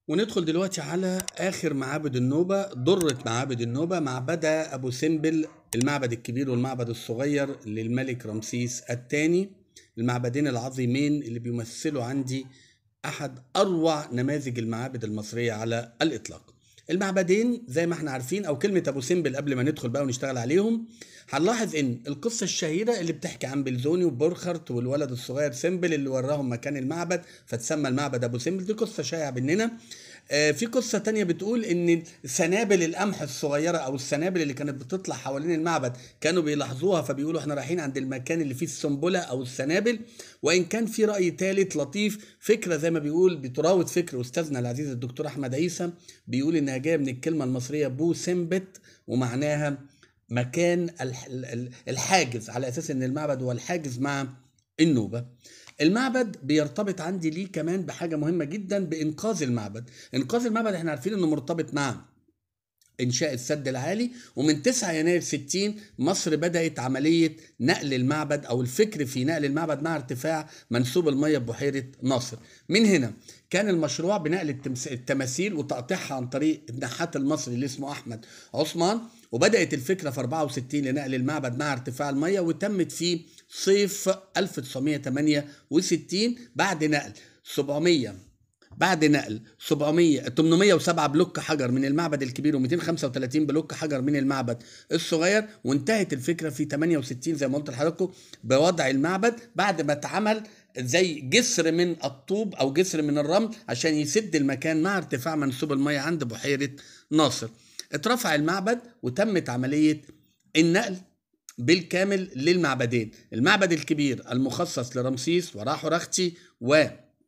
وندخل دلوقتي على آخر معابد النوبة ضرة معابد النوبة معبدة أبو سمبل المعبد الكبير والمعبد الصغير للملك رمسيس الثاني المعبدين العظيمين اللي بيمثلوا عندي أحد أروع نماذج المعابد المصرية على الإطلاق المعبدين زي ما احنا عارفين او كلمه ابو سمبل قبل ما ندخل بقى ونشتغل عليهم هنلاحظ ان القصه الشهيره اللي بتحكي عن بلزوني وبورخرت والولد الصغير سمبل اللي وراهم مكان المعبد فتسمى المعبد ابو سمبل دي قصه شائعه بيننا آه، في قصة تانية بتقول ان سنابل القمح الصغيرة او السنابل اللي كانت بتطلع حوالين المعبد كانوا بيلاحظوها فبيقولوا احنا رايحين عند المكان اللي فيه السنبلة او السنابل وان كان في رأي ثالث لطيف فكرة زي ما بيقول بتراود فكر استاذنا العزيز الدكتور احمد عيسى بيقول انها جاية من الكلمة المصرية بو سمبت ومعناها مكان الح- ال- الحاجز على اساس ان المعبد هو الحاجز مع النوبة المعبد بيرتبط عندي ليه كمان بحاجة مهمة جدا بإنقاذ المعبد إنقاذ المعبد احنا عارفين إنه مرتبط مع إنشاء السد العالي ومن 9 يناير 60 مصر بدأت عملية نقل المعبد أو الفكر في نقل المعبد مع ارتفاع منسوب المية ببحيرة ناصر من هنا كان المشروع بنقل التمس- التماثيل وتقطيعها عن طريق النحات المصري اللي اسمه أحمد عثمان وبدأت الفكرة في 64 لنقل المعبد مع ارتفاع المية وتمت في صيف 1968 بعد نقل 700 بعد نقل 700 807 بلوك حجر من المعبد الكبير و235 بلوك حجر من المعبد الصغير وانتهت الفكره في 68 زي ما قلت لحضراتكم بوضع المعبد بعد ما اتعمل زي جسر من الطوب او جسر من الرمل عشان يسد المكان مع ارتفاع منسوب الميه عند بحيره ناصر. اترفع المعبد وتمت عمليه النقل بالكامل للمعبدين المعبد الكبير المخصص لرمسيس وراحورختي و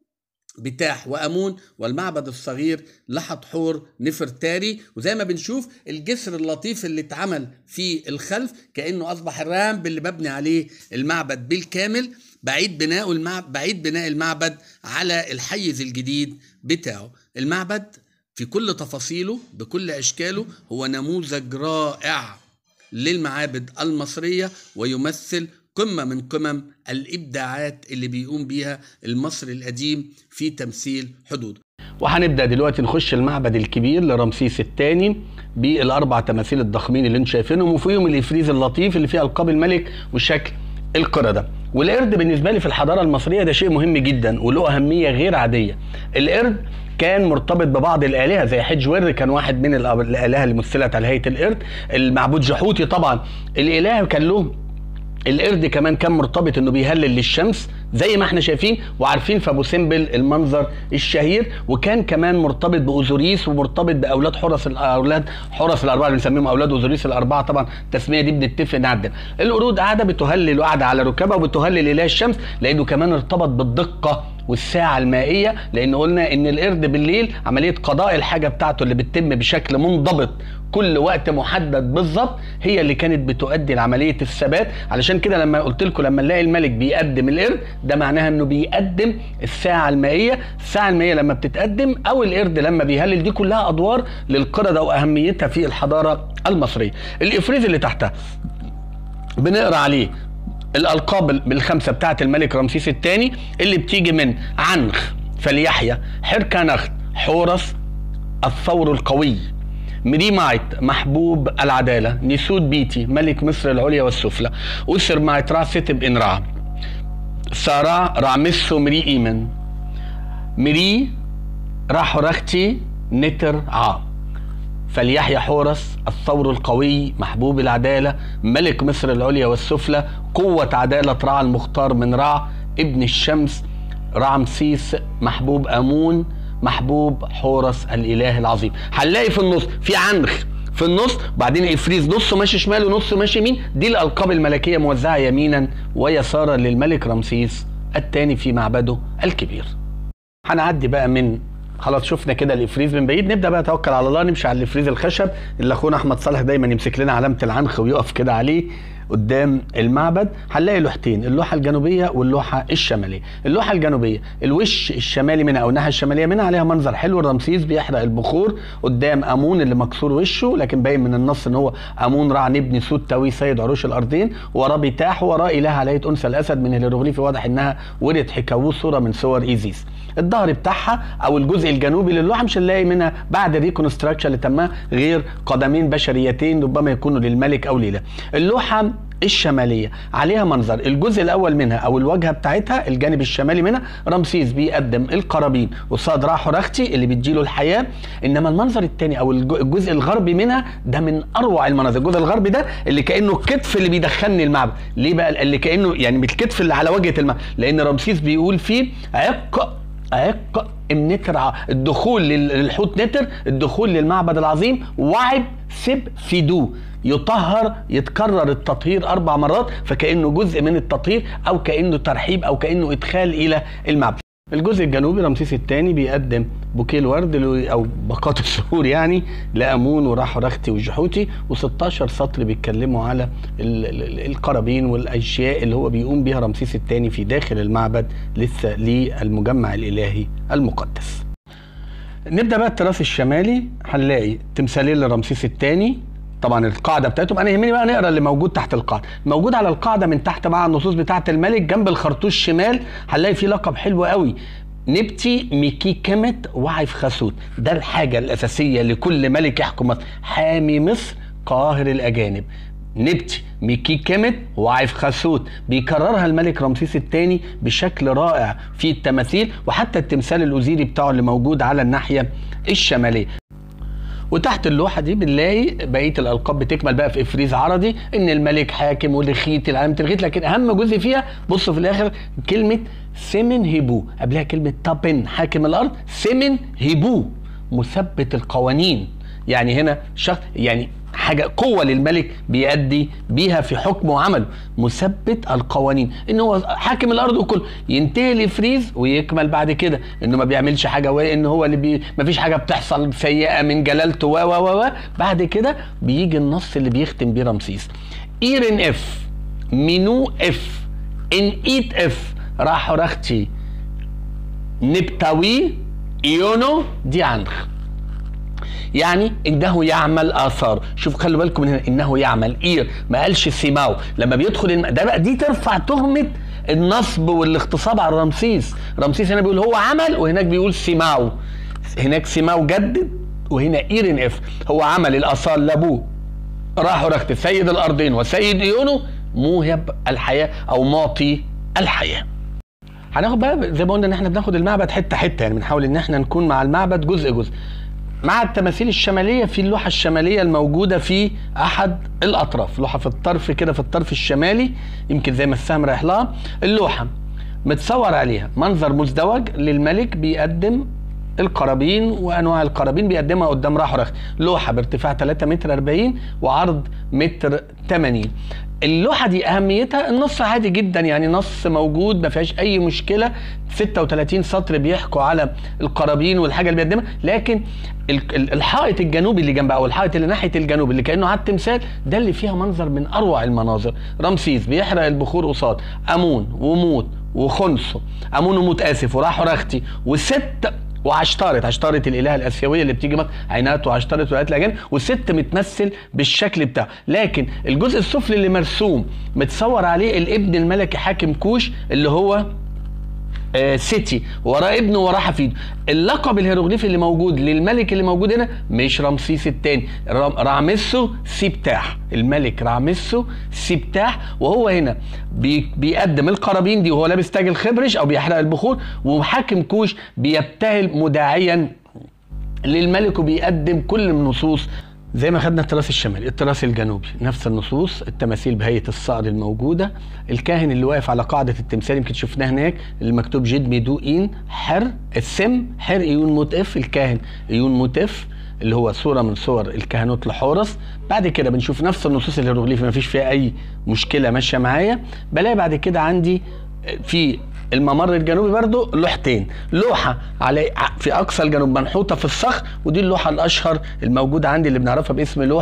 بتاح وامون والمعبد الصغير لحتحور نفرتاري وزي ما بنشوف الجسر اللطيف اللي اتعمل في الخلف كانه اصبح الرامب اللي مبني عليه المعبد بالكامل بعيد بناء المعبد بعيد بناء المعبد على الحيز الجديد بتاعه المعبد في كل تفاصيله بكل اشكاله هو نموذج رائع للمعابد المصريه ويمثل قمه من قمم الابداعات اللي بيقوم بيها المصري القديم في تمثيل حدود وهنبدا دلوقتي نخش المعبد الكبير لرمسيس الثاني بالاربع تماثيل الضخمين اللي انتم شايفينهم وفيهم الافريز اللطيف اللي فيه القاب الملك وشكل القرده والقرد بالنسبه لي في الحضاره المصريه ده شيء مهم جدا وله اهميه غير عاديه القرد كان مرتبط ببعض الالهه زي حج ور كان واحد من الآ- الالهه اللي مثلت على هيئه القرد المعبود جحوتي طبعا الاله كان له القرد كمان كان مرتبط انه بيهلل للشمس زي ما احنا شايفين وعارفين في ابو سمبل المنظر الشهير وكان كمان مرتبط باوزوريس ومرتبط باولاد حرس الاولاد حرس الاربعه اللي بنسميهم اولاد اوزوريس الاربعه طبعا التسميه دي بنتفق نعدل القرود قاعده بتهلل وقاعده على ركابها وبتهلل اله الشمس لانه كمان ارتبط بالدقه والساعة المائية لأن قلنا إن القرد بالليل عملية قضاء الحاجة بتاعته اللي بتتم بشكل منضبط كل وقت محدد بالظبط هي اللي كانت بتؤدي لعملية الثبات علشان كده لما قلت لكم لما نلاقي الملك بيقدم القرد ده معناها إنه بيقدم الساعة المائية الساعة المائية لما بتتقدم أو القرد لما بيهلل دي كلها أدوار للقردة وأهميتها في الحضارة المصرية الإفريز اللي تحتها بنقرا عليه الالقاب الخمسه بتاعت الملك رمسيس الثاني اللي بتيجي من عنخ فليحيى حركنخت حورس الثور القوي مريمايت محبوب العدالة نسود بيتي ملك مصر العليا والسفلى أسر مايت را ستب إنرا سارا رامسو مري إيمن مري راح رختي نتر عا فليحيى حورس الثور القوي محبوب العدالة ملك مصر العليا والسفلى قوة عدالة رع المختار من رع ابن الشمس رعمسيس محبوب أمون محبوب حورس الإله العظيم هنلاقي في النص في عنخ في النص بعدين افريز نصه ماشي شمال ونصه ماشي يمين دي الالقاب الملكيه موزعه يمينا ويسارا للملك رمسيس الثاني في معبده الكبير هنعدي بقى من خلاص شفنا كده الافريز من بعيد نبدا بقى نتوكل على الله نمشي على الافريز الخشب اللي اخونا احمد صالح دايما يمسك لنا علامه العنخ ويقف كده عليه قدام المعبد هنلاقي لوحتين اللوحه الجنوبيه واللوحه الشماليه اللوحه الجنوبيه الوش الشمالي منها او الناحيه الشماليه منها عليها منظر حلو رمسيس بيحرق البخور قدام امون اللي مكسور وشه لكن باين من النص ان هو امون رع نبني سود تاوي سيد عروش الارضين وراه بتاح وراه اله على هيئه انثى الاسد من الهيروغليفي واضح انها ورد حكاووس صوره من صور ايزيس الظهر بتاعها او الجزء الجنوبي للوحه مش هنلاقي منها بعد الريكونستراكشن اللي تمها غير قدمين بشريتين ربما يكونوا للملك او ليله اللوحه الشماليه عليها منظر الجزء الاول منها او الواجهه بتاعتها الجانب الشمالي منها رمسيس بيقدم القرابين وصاد حرختي اللي بيديله الحياه انما المنظر الثاني او الجزء الغربي منها ده من اروع المناظر الجزء الغربي ده اللي كانه الكتف اللي بيدخلني المعبد ليه بقى اللي كانه يعني بالكتف اللي على واجهه المعبد لان رمسيس بيقول فيه عق عق النتر الدخول للحوت نتر الدخول للمعبد العظيم وعب سب فيدو يطهر يتكرر التطهير اربع مرات فكانه جزء من التطهير او كانه ترحيب او كانه ادخال الى المعبد الجزء الجنوبي رمسيس الثاني بيقدم بوكيه الورد او باقات السهور يعني لامون وراح رختي وجحوتي و16 سطر بيتكلموا على القرابين والاشياء اللي هو بيقوم بها رمسيس الثاني في داخل المعبد لسه للمجمع الالهي المقدس. نبدا بقى التراث الشمالي هنلاقي تمثالين لرمسيس الثاني طبعا القاعده بتاعتهم انا يهمني بقى نقرا اللي موجود تحت القاعده موجود على القاعده من تحت مع النصوص بتاعه الملك جنب الخرطوش شمال هنلاقي فيه لقب حلو قوي نبتي ميكي كمت وعيف خسوت ده الحاجه الاساسيه لكل ملك يحكم مصر حامي مصر قاهر الاجانب نبتي ميكي كمت وعيف خسوت بيكررها الملك رمسيس الثاني بشكل رائع في التماثيل وحتى التمثال الاوزيري بتاعه اللي موجود على الناحيه الشماليه وتحت اللوحه دي بنلاقي بقيه الالقاب بتكمل بقى في افريز عرضي ان الملك حاكم ولخيت العالم تلغيت لكن اهم جزء فيها بصوا في الاخر كلمه سمن هيبو قبلها كلمه تابن حاكم الارض سمن هيبو مثبت القوانين يعني هنا شخص يعني حاجه قوه للملك بيأدي بيها في حكمه وعمله مثبت القوانين ان هو حاكم الارض وكل ينتهي الافريز ويكمل بعد كده انه ما بيعملش حاجه وان هو اللي بي ما فيش حاجه بتحصل سيئه من جلالته و و و بعد كده بيجي النص اللي بيختم بيه رمسيس ايرن اف مينو اف ان ايت اف راح رختي نبتوي ايونو دي عنخ يعني انه يعمل اثار شوف خلوا بالكم من هنا انه يعمل اير ما قالش سيماو لما بيدخل الم... ده بقى دي ترفع تهمه النصب والاغتصاب على رمسيس رمسيس هنا بيقول هو عمل وهناك بيقول سيماو هناك سيماو جدد وهنا ايرن اف هو عمل الاثار لابوه راحوا رخت سيد الارضين وسيد ايونو موهب الحياه او معطي الحياه هناخد بقى زي ما قلنا ان احنا بناخد المعبد حته حته يعني بنحاول ان احنا نكون مع المعبد جزء جزء مع التماثيل الشماليه في اللوحه الشماليه الموجوده في احد الاطراف لوحه في الطرف كده في الطرف الشمالي يمكن زي ما السهم رايح لها اللوحه متصور عليها منظر مزدوج للملك بيقدم القرابين وانواع القرابين بيقدمها قدام راح لوحه بارتفاع 3 متر 40 وعرض متر 80 اللوحه دي اهميتها النص عادي جدا يعني نص موجود ما فيهاش اي مشكله 36 سطر بيحكوا على القرابين والحاجه اللي بيقدمها لكن الحائط الجنوبي اللي جنبها او الحائط اللي ناحيه الجنوب اللي كانه على التمثال ده اللي فيها منظر من اروع المناظر رمسيس بيحرق البخور قصاد امون وموت وخنسو امون وموت اسف وراح رختي وست وعشتارت عشتارت الالهه الاسيويه اللي بتيجي مصر عينات وعشتارت ولايات الاجانب والست متمثل بالشكل بتاعه لكن الجزء السفلي اللي مرسوم متصور عليه الابن الملكي حاكم كوش اللي هو آه سيتي وراه ابنه وراه حفيده اللقب الهيروغليفي اللي موجود للملك اللي موجود هنا مش رمسيس الثاني رامسو سيبتاح الملك رامسو سيبتاح وهو هنا بي بيقدم القرابين دي وهو لابس تاج الخبرش او بيحرق البخور وحاكم كوش بيبتهل مداعيا للملك وبيقدم كل النصوص زي ما خدنا التراث الشمالي التراث الجنوبي نفس النصوص التماثيل بهيئه الصقر الموجوده الكاهن اللي واقف على قاعده التمثال يمكن شفناه هناك اللي مكتوب جد ميدوئين حر السم حر ايون متف الكاهن ايون متف اللي هو صوره من صور الكهنوت لحورس بعد كده بنشوف نفس النصوص الهيروغليفي ما فيش فيها اي مشكله ماشيه معايا بلاقي بعد كده عندي في الممر الجنوبي برضو لوحتين لوحة على في أقصى الجنوب منحوتة في الصخر ودي اللوحة الأشهر الموجودة عندي اللي بنعرفها باسم لوحة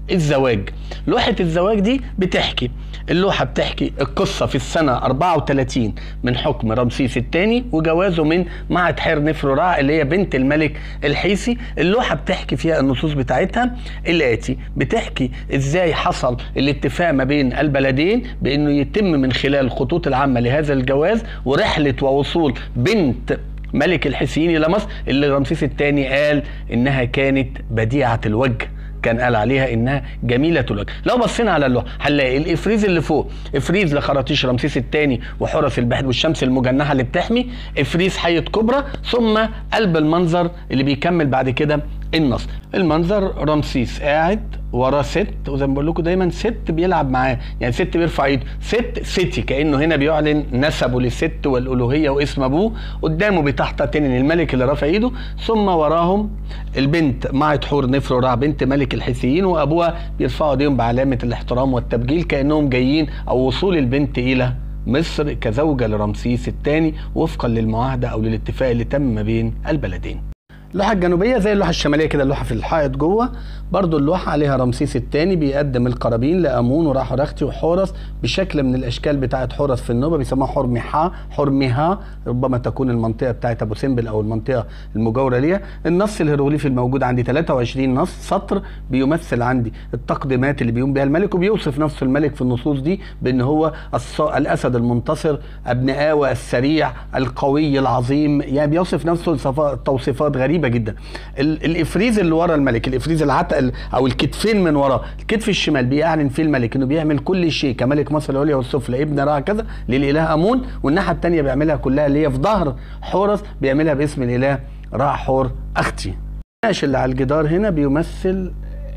الزواج لوحة الزواج دي بتحكي اللوحة بتحكي القصة في السنة 34 من حكم رمسيس الثاني وجوازه من معهد حير نفر رع اللي هي بنت الملك الحيسي اللوحة بتحكي فيها النصوص بتاعتها الآتي بتحكي ازاي حصل الاتفاق ما بين البلدين بانه يتم من خلال الخطوط العامة لهذا الجواز ورحلة ووصول بنت ملك الحيثيين الى مصر اللي رمسيس الثاني قال انها كانت بديعه الوجه كان قال عليها انها جميله الوجه لو بصينا على اللوحه هنلاقي الافريز اللي فوق افريز لخراطيش رمسيس الثاني وحرس البحر والشمس المجنحه اللي بتحمي افريز حيه كبرى ثم قلب المنظر اللي بيكمل بعد كده النص المنظر رمسيس قاعد وراه ست وزي ما بقول لكم دايما ست بيلعب معاه يعني ست بيرفع ايده ست ستي كانه هنا بيعلن نسبه للست والالوهيه واسم ابوه قدامه بتحت تنين الملك اللي رافع ايده ثم وراهم البنت معت حور نفر ورع بنت ملك الحيثيين وابوها بيرفعوا ايديهم بعلامه الاحترام والتبجيل كانهم جايين او وصول البنت الى مصر كزوجه لرمسيس الثاني وفقا للمعاهده او للاتفاق اللي تم ما بين البلدين اللوحة الجنوبية زي اللوحة الشمالية كده اللوحة في الحائط جوه برضو اللوحة عليها رمسيس الثاني بيقدم القرابين لأمون وراح رختي وحورس بشكل من الأشكال بتاعة حورس في النوبة بيسموها حرمحا حرمها ربما تكون المنطقة بتاعة أبو سمبل أو المنطقة المجاورة ليها النص الهيروغليفي الموجود عندي 23 نص سطر بيمثل عندي التقديمات اللي بيقوم بها الملك وبيوصف نفسه الملك في النصوص دي بأن هو الص... الأسد المنتصر ابن آوى السريع القوي العظيم يعني بيوصف نفسه توصيفات غريبة جدا ال... الإفريز اللي ورا الملك الإفريز العتق او الكتفين من وراه الكتف الشمال بيعلن فيه الملك انه بيعمل كل شيء كملك مصر العليا والسفلى ابن رع كذا للاله امون والناحيه الثانيه بيعملها كلها اللي هي في ظهر حورس بيعملها باسم الاله رع حور اختي النقش اللي على الجدار هنا بيمثل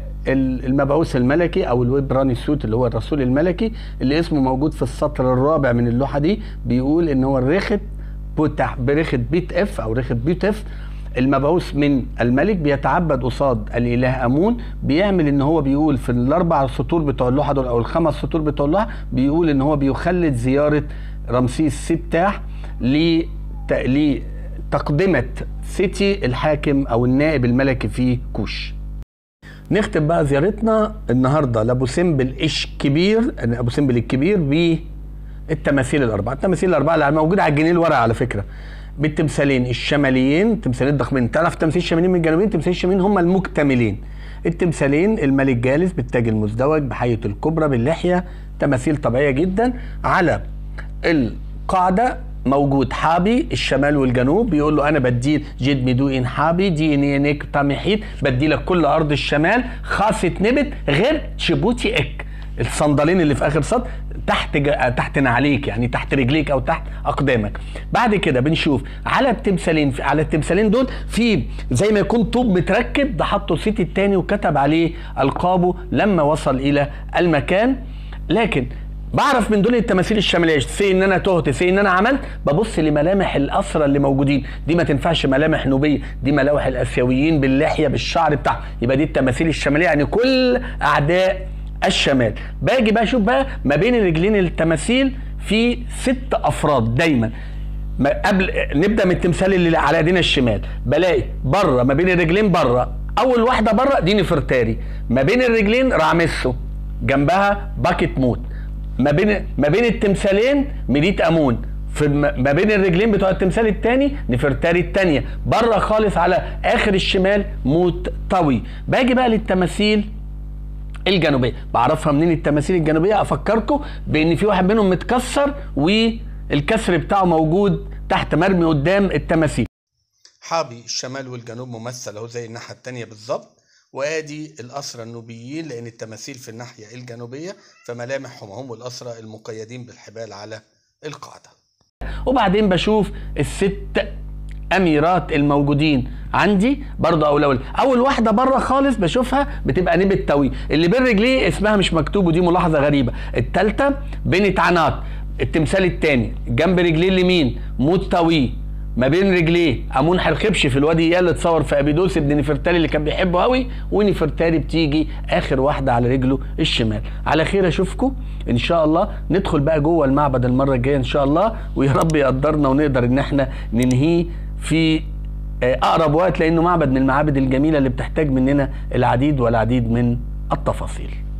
المبعوث الملكي او الويبراني سوت اللي هو الرسول الملكي اللي اسمه موجود في السطر الرابع من اللوحه دي بيقول ان هو الريخت بوتح بريخت بيت اف او ريخت بيت اف المبعوث من الملك بيتعبد قصاد الاله امون بيعمل ان هو بيقول في الاربع سطور بتوع اللوحه دول او الخمس سطور بتوع اللوحه بيقول ان هو بيخلد زياره رمسيس ستاح لتقدمه سيتي الحاكم او النائب الملكي في كوش نختم بقى زيارتنا النهارده لابو سمبل ايش كبير ابو سمبل الكبير بالتماثيل الاربعه التماثيل الاربعه اللي موجوده على الجنيه الورق على فكره بالتمثالين الشماليين تمثالين الضخمين تعرف تمثيل الشماليين من الجنوبيين تمثيل الشماليين هم المكتملين التمثالين الملك جالس بالتاج المزدوج بحية الكبرى باللحية تماثيل طبيعية جدا على القاعدة موجود حابي الشمال والجنوب بيقول له انا بدي جد مدوين حابي دي نيك طامحيت بدي لك كل ارض الشمال خاصة نبت غير تشيبوتي اك الصندلين اللي في اخر سطر تحت تحت نعليك يعني تحت رجليك او تحت اقدامك بعد كده بنشوف على التمثالين على التمثالين دول في زي ما يكون طوب متركب ده حطه سيتي التاني وكتب عليه القابه لما وصل الى المكان لكن بعرف من دول التماثيل الشماليه سي ان انا تهت سي ان انا عملت ببص لملامح الاسرى اللي موجودين دي ما تنفعش ملامح نوبيه دي ملامح الاسيويين باللحيه بالشعر بتاعهم يبقى دي التماثيل الشماليه يعني كل اعداء الشمال باجي بقى اشوف بقى ما بين رجلين التماثيل في ست افراد دايما قبل نبدا من التمثال اللي على ايدينا الشمال بلاقي بره ما بين الرجلين بره اول واحده بره دي نفرتاري ما بين الرجلين رامسو جنبها باكت موت ما بين ما بين التمثالين ميليت امون في ما بين الرجلين بتوع التمثال الثاني نفرتاري الثانيه بره خالص على اخر الشمال موت طوي باجي بقى للتماثيل الجنوبيه بعرفها منين التماثيل الجنوبيه افكركم بان في واحد منهم متكسر والكسر بتاعه موجود تحت مرمي قدام التماثيل حابي الشمال والجنوب ممثل اهو زي الناحيه الثانيه بالظبط وادي الاسرى النوبيين لان التماثيل في الناحيه الجنوبيه فملامحهم هم الاسرى المقيدين بالحبال على القاعده وبعدين بشوف الست اميرات الموجودين عندي برضه اول اول اول واحده بره خالص بشوفها بتبقى نبت توي اللي بين رجليه اسمها مش مكتوب ودي ملاحظه غريبه الثالثه بنت عنات التمثال الثاني جنب رجليه اليمين موت توي ما بين رجليه امون حرخبش في الوادي اياه اللي اتصور في ابيدوس ابن نفرتاري اللي كان بيحبه قوي ونفرتاري بتيجي اخر واحده على رجله الشمال على خير اشوفكم ان شاء الله ندخل بقى جوه المعبد المره الجايه ان شاء الله ويا رب يقدرنا ونقدر ان احنا ننهيه في اقرب وقت لانه معبد من المعابد الجميله اللي بتحتاج مننا العديد والعديد من التفاصيل